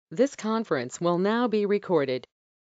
This conference will now be recorded.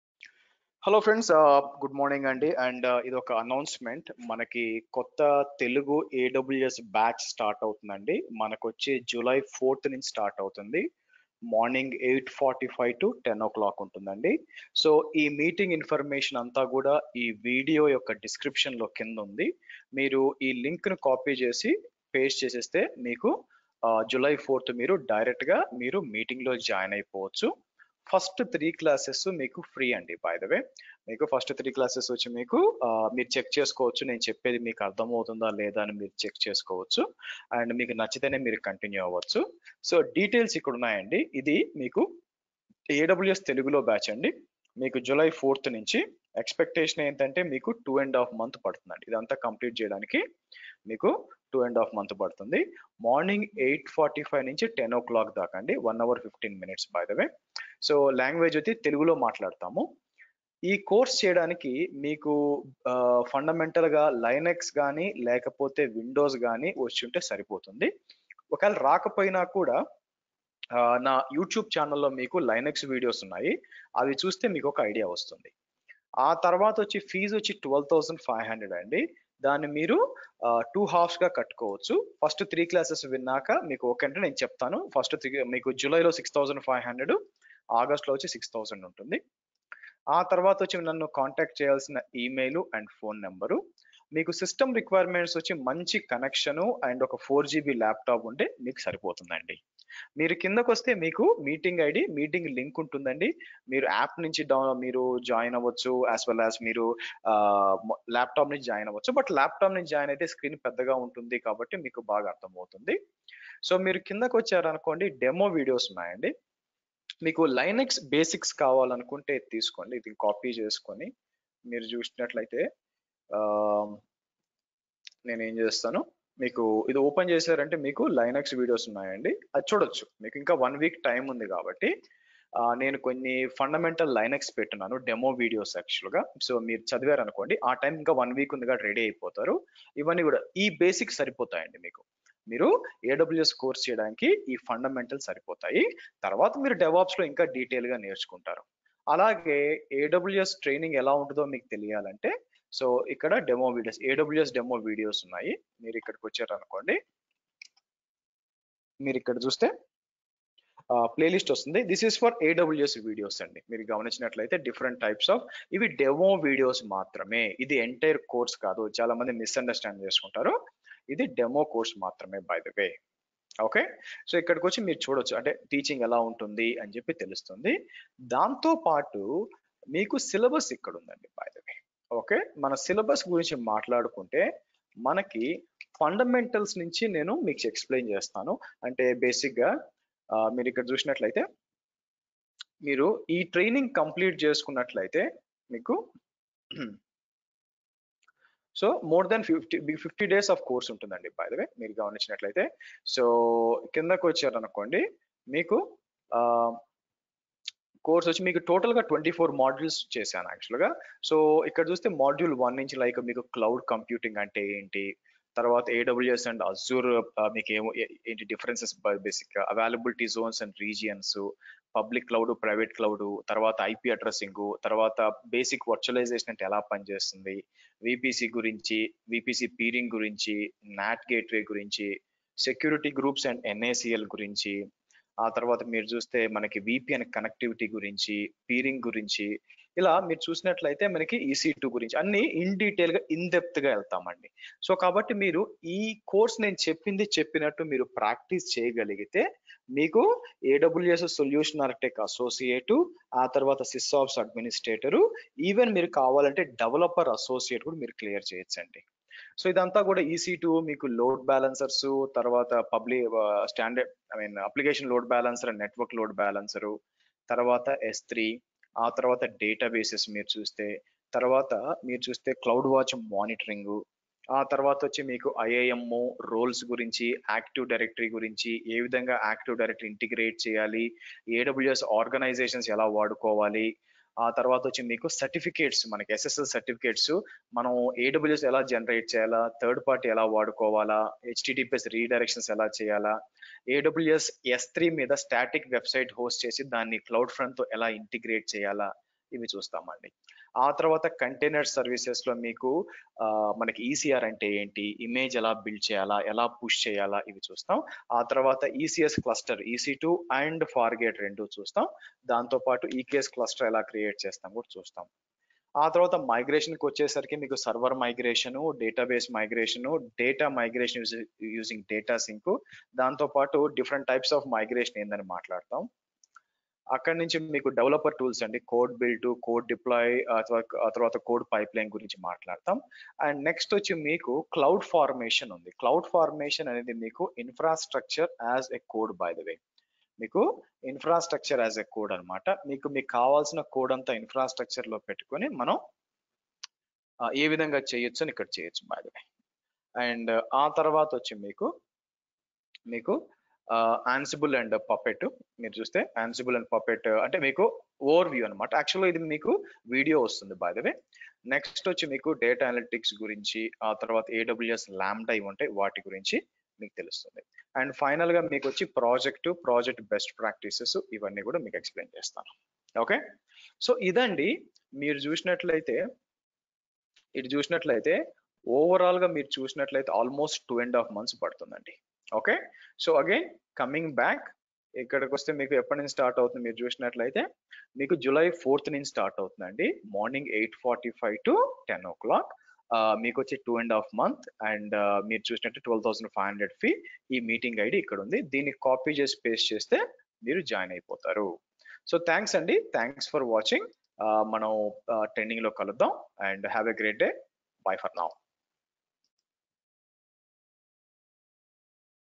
Hello friends good morning అండి and ఇది ఒక announcement మనకి కొత్త తెలుగు ఏడబ్ల్యూఎస్ బ్యాచ్ స్టార్ట్ అవుతుందండి మనకు వచ్చి జూలై ఫోర్త్ నుంచి స్టార్ట్ అవుతుంది morning eight forty five to ten o'clock ఉంటుందండి సో ఈ మీటింగ్ ఇన్ఫర్మేషన్ అంతా కూడా ఈ వీడియో యొక్క డిస్క్రిప్షన్ లో కింద ఉంది మీరు ఈ లింక్ ను కాపీ చేసి పేస్ట్ చేసేస్తే మీకు జూలై ఫోర్త్ మీరు డైరెక్ట్ గా మీరు మీటింగ్ లో జాయిన్ అయిపోవచ్చు ఫస్ట్ త్రీ క్లాసెస్ మీకు ఫ్రీ అండి బై ద వే మీకు ఫస్ట్ త్రీ క్లాసెస్ వచ్చి మీకు ఆ, మీరు చెక్ చేసుకోవచ్చు నేను చెప్పేది మీకు అర్థమవుతుందా లేదా అని మీరు చెక్ చేసుకోవచ్చు అండ్ మీకు నచ్చితేనే మీరు కంటిన్యూ అవ్వచ్చు సో డీటెయిల్స్ ఇక్కడ ఉన్నాయండి ఇది మీకు ఏడబ్ల్యూఎస్ తెలుగులో బ్యాచ్ అండి మీకు జూలై ఫోర్త్ నుంచి ఎక్స్పెక్టేషన్ ఏంటంటే మీకు టూ అండ్ హాఫ్ మంత్ పడుతుందండి ఇదంతా కంప్లీట్ చేయడానికి మీకు టూ అండ్ హాఫ్ మంత్ పడుతుంది మార్నింగ్ ఎయిట్ ఫార్టీ ఫైవ్ నుంచి టెన్ ఓ క్లాక్ దాకా అండి one hour fifteen minutes by the way so language అయితే తెలుగులో మాట్లాడతాము ఈ కోర్స్ చేయడానికి మీకు ఫండమెంటల్ గా లైనెక్స్ కానీ లేకపోతే విండోస్ కానీ వచ్చి ఉంటే సరిపోతుంది ఒకవేళ రాకపోయినా కూడా ఆ, నా యూట్యూబ్ ఛానల్లో మీకు లైనెక్స్ వీడియోస్ ఉన్నాయి అవి చూస్తే మీకు ఒక ఐడియా వస్తుంది ఆ తర్వాత వచ్చి ఫీజు వచ్చి ట్వెల్వ్ థౌసండ్ ఫైవ్ హండ్రెడ్ అండి దాన్ని మీరు టూ హాఫ్స్ గా కట్టుకోవచ్చు ఫస్ట్ త్రీ క్లాసెస్ విన్నాక మీకు ఓకే అంటే నేను చెప్తాను ఫస్ట్ త్రీ మీకు జూలైలో six thousand five hundred August లో వచ్చి సిక్స్ థౌసండ్ ఉంటుంది ఆ తర్వాత వచ్చి నన్ను కాంటాక్ట్ చేయాల్సిన ఈమెయిల్ అండ్ ఫోన్ నెంబరు మీకు సిస్టమ్ రిక్వైర్మెంట్స్ వచ్చి మంచి కనెక్షన్ అండ్ ఒక ఫోర్ జీబీ ల్యాప్టాప్ ఉంటే మీకు సరిపోతుందండి మీరు కిందకు వస్తే మీకు మీటింగ్ ఐడి మీటింగ్ లింక్ ఉంటుందండి మీరు యాప్ నుంచి డౌన్ మీరు జాయిన్ అవ్వచ్చు యాజ్ వెల్ యాజ్ మీరు ల్యాప్టాప్ నుంచి జాయిన్ అవ్వచ్చు బట్ ల్యాప్టాప్ నుంచి జాయిన్ అయితే స్క్రీన్ పెద్దగా ఉంటుంది కాబట్టి మీకు బాగా అర్థమవుతుంది సో మీరు కిందకు వచ్చారనుకోండి డెమో వీడియోస్ ఉన్నాయండి మీకు లైనెక్స్ బేసిక్స్ కావాలనుకుంటే ఇది తీసుకోండి ఇది కాపీ చేసుకొని మీరు చూసినట్లయితే ఆ, నేను ఏం చేస్తాను మీకు ఇది ఓపెన్ చేశారంటే మీకు లైనక్స్ వీడియోస్ ఉన్నాయండి అది చూడొచ్చు మీకు ఇంకా వన్ వీక్ టైం ఉంది కాబట్టి ఆ, నేను కొన్ని ఫండమెంటల్ లైనక్స్ పెట్టున్నాను డెమో వీడియోస్ యాక్చువల్గా సో మీరు చదివారు అనుకోండి ఆ టైం ఇంకా వన్ వీక్ ఉంది కాబట్టి రెడీ అయిపోతారు ఇవన్నీ కూడా ఈ బేసిక్స్ సరిపోతాయండి మీకు మీరు ఏడబ్ల్యూఎస్ కోర్స్ చేయడానికి ఈ ఫండమెంటల్ సరిపోతాయి తర్వాత మీరు డెవాప్స్ లో ఇంకా డీటెయిల్ గా నేర్చుకుంటారు అలాగే ఏడబ్ల్యూఎస్ ట్రైనింగ్ ఎలా ఉంటుందో మీకు తెలియాలంటే సో ఇక్కడ demo videos AWS demo videos ఉన్నాయి మీరు ఇక్కడికి వచ్చారు అనుకోండి మీరు ఇక్కడ చూస్తే ప్లేలిస్ట్ వస్తుంది this is for AWS videos అండి మీరు గమనించినట్లయితే డిఫరెంట్ టైప్స్ ఆఫ్ ఇవి డెమో వీడియోస్ మాత్రమే ఇది ఎంటైర్ కోర్స్ కాదు చాలా మంది మిస్అండర్స్టాండ్ చేసుకుంటారు ఇది డెమో కోర్స్ మాత్రమే by the way okay so ఇక్కడికి వచ్చి మీరు చూడొచ్చు అంటే టీచింగ్ ఎలా ఉంటుంది అని చెప్పి తెలుస్తుంది దాంతో పాటు మీకు సిలబస్ ఇక్కడ ఉందండి బై ద వే ఓకే మన సిలబస్ గురించి మాట్లాడుకుంటే మనకి ఫండమెంటల్స్ నుంచి నేను మీకు ఎక్స్ప్లెయిన్ చేస్తాను అంటే బేసిక్ గా ఆ, మీరు ఇక్కడ చూసినట్లయితే మీరు ఈ ట్రైనింగ్ కంప్లీట్ చేసుకున్నట్లయితే మీకు so more than fifty fifty days of course ఉంటుందండి బై ద వే మీరు గమనించినట్లయితే సో కిందకు వచ్చారనుకోండి మీకు కోర్స్ వచ్చి మీకు టోటల్ గా ట్వంటీ ఫోర్ మాడ్యూల్స్ చేశాను యాక్చువల్ గా సో ఇక్కడ చూస్తే మాడ్యూల్ వన్ నుంచి లైక్ మీకు క్లౌడ్ కంప్యూటింగ్ అంటే ఏంటి తర్వాత ఏడబ్ల్యూఎస్ అండ్ అజూర్ మీకు ఏమో ఏ- ఏంటి differences basic availability zones and regions public cloud private cloud తర్వాత ఐపీ అడ్రస్సింగ్ తర్వాత బేసిక్ వర్చువలైజేషన్ అంటే ఎలా పనిచేస్తుంది విపిసి గురించి విపిసి పీరింగ్ గురించి నాట్ గేట్వే గురించి సెక్యూరిటీ గ్రూప్స్ అండ్ ఎన్ఏసిఎల్ గురించి ఆ తర్వాత మీరు చూస్తే మనకి విపిఎన్ కనెక్టివిటీ గురించి పీరింగ్ గురించి ఇలా మీరు చూసినట్లయితే మనకి ఈసీ టూ గురించి అన్ని ఇన్ డీటెయిల్ గా ఇన్ డెప్త్ గా వెళ్తామండి సో కాబట్టి మీరు ఈ కోర్స్ నేను చెప్పింది చెప్పినట్టు మీరు ప్రాక్టీస్ చేయగలిగితే మీకు ఏడబ్ల్యూఎస్ సొల్యూషన్ ఆర్కిటెక్ అసోసియేట్ ఆ తర్వాత సిస్ఆప్స్ అడ్మినిస్ట్రేటర్ ఈవెన్ మీరు కావాలంటే డెవలపర్ అసోసియేట్ కూడా మీరు క్లియర్ చేయొచ్చండి సో ఇదంతా కూడా ఈసీ టూ మీకు లోడ్ బ్యాలెన్సర్స్ తర్వాత public standard I mean application load balancer and network load balancer తర్వాత ఎస్ త్రీ ఆ తర్వాత డేటాబేసెస్ మీరు చూస్తే తర్వాత మీరు చూస్తే క్లౌడ్ వాచ్ మానిటరింగ్ ఆ తర్వాత వచ్చి మీకు ఐఐఎం రోల్స్ గురించి యాక్టివ్ డైరెక్టరీ గురించి ఏ విధంగా యాక్టివ్ డైరెక్టరీ ఇంటిగ్రేట్ చేయాలి ఏడబ్ల్యూఎస్ ఆర్గనైజేషన్స్ ఎలా వాడుకోవాలి ఆ తర్వాత వచ్చి మీకు సర్టిఫికేట్స్ మనకి ఎస్ఎస్ఎల్ సర్టిఫికేట్స్ మనం ఏడబ్ల్యూఎస్ ఎలా జనరేట్ చేయాలా థర్డ్ పార్టీ ఎలా వాడుకోవాలా హెచ్టిటిపిఎస్ రీడైరెక్షన్స్ ఎలా చేయాలా ఏడబ్ల్యూఎస్ ఎస్ త్రీ మీద స్టాటిక్ వెబ్సైట్ హోస్ట్ చేసి దాన్ని క్లౌడ్ ఫ్రంట్ తో ఎలా ఇంటిగ్రేట్ చేయాలా ఇవి చూస్తామండి ఆ తర్వాత కంటైనర్ సర్వీసెస్ లో మీకు ఆ, మనకి ఈసీఆర్ అంటే ఏంటి ఇమేజ్ ఎలా బిల్డ్ చేయాలా ఎలా పుష్ చేయాలా ఇవి చూస్తాం ఆ తర్వాత ECS cluster EC two and Fargate రెండు చూస్తాం దాంతో పాటు ఈకేఎస్ క్లస్టర్ ఎలా క్రియేట్ చేస్తాం కూడా చూస్తాం ఆ తర్వాత మైగ్రేషన్ కి వచ్చేసరికి మీకు server migration database migration data migration using data sync దాంతో పాటు డిఫరెంట్ టైప్స్ ఆఫ్ మైగ్రేషన్ ఏందని మాట్లాడతాం అక్కడి నుంచి మీకు డెవలపర్ టూల్స్ అండి కోడ్ బిల్డ్ కోడ్ డిప్లాయ్ ఆ తర్వాత కోడ్ పైప్ లైన్ గురించి మాట్లాడతాం అండ్ నెక్స్ట్ వచ్చి మీకు క్లౌడ్ ఫార్మేషన్ ఉంది క్లౌడ్ ఫార్మేషన్ అనేది మీకు infrastructure as a code by the way మీకు ఇన్ఫ్రాస్ట్రక్చర్ యాజ్ ఎ కోడ్ అన్నమాట మీకు మీకు కావాల్సిన కోడ్ అంతా ఇన్ఫ్రాస్ట్రక్చర్ లో పెట్టుకొని మనం ఆ, ఏ విధంగా చేయొచ్చు అని ఇక్కడ చేయొచ్చు బై ద వే అండ్ ఆ తర్వాత వచ్చి మీకు మీకు ఆన్సిబుల్ అండ్ పపెట్ మీరు చూస్తే ఆన్సిబుల్ అండ్ పపెట్ అంటే మీకు ఓవర్ వ్యూ అనమాట యాక్చువల్గా ఇది మీకు వీడియో వస్తుంది బై ద వే నెక్స్ట్ వచ్చి మీకు డేటా అనలిటిక్స్ గురించి ఆ తర్వాత ఏడబ్ల్యూఎస్ ల్యాండా ఇవి ఉంటాయి వాటి గురించి మీకు తెలుస్తుంది అండ్ ఫైనల్ గా మీకు వచ్చి ప్రాజెక్ట్ ప్రాజెక్ట్ బెస్ట్ ప్రాక్టీసెస్ ఇవన్నీ కూడా మీకు ఎక్స్ప్లెయిన్ చేస్తాను ఓకే సో ఇదండి మీరు చూసినట్లయితే ఇటు చూసినట్లయితే ఓవరాల్ గా మీరు చూసినట్లయితే almost two and half months పడుతుందండి okay so again coming back ఇక్కడికి వస్తే మీకు ఎప్పటి నుంచి స్టార్ట్ అవుతుంది మీరు చూసినట్లయితే మీకు జూలై ఫోర్త్ నుంచి స్టార్ట్ అవుతుందండి morning eight forty five to ten o'clock మీకు వచ్చి two and half month and మీరు చూసినట్టు twelve thousand five hundred fee ఈ మీటింగ్ ఐడి ఇక్కడ ఉంది దీన్ని కాపీ చేసి పేస్ట్ చేస్తే మీరు జాయిన్ అయిపోతారు సో థ్యాంక్స్ అండి థ్యాంక్స్ ఫర్ వాచింగ్ మనం ట్రెండింగ్ లో కలుద్దాం and have a great day bye for now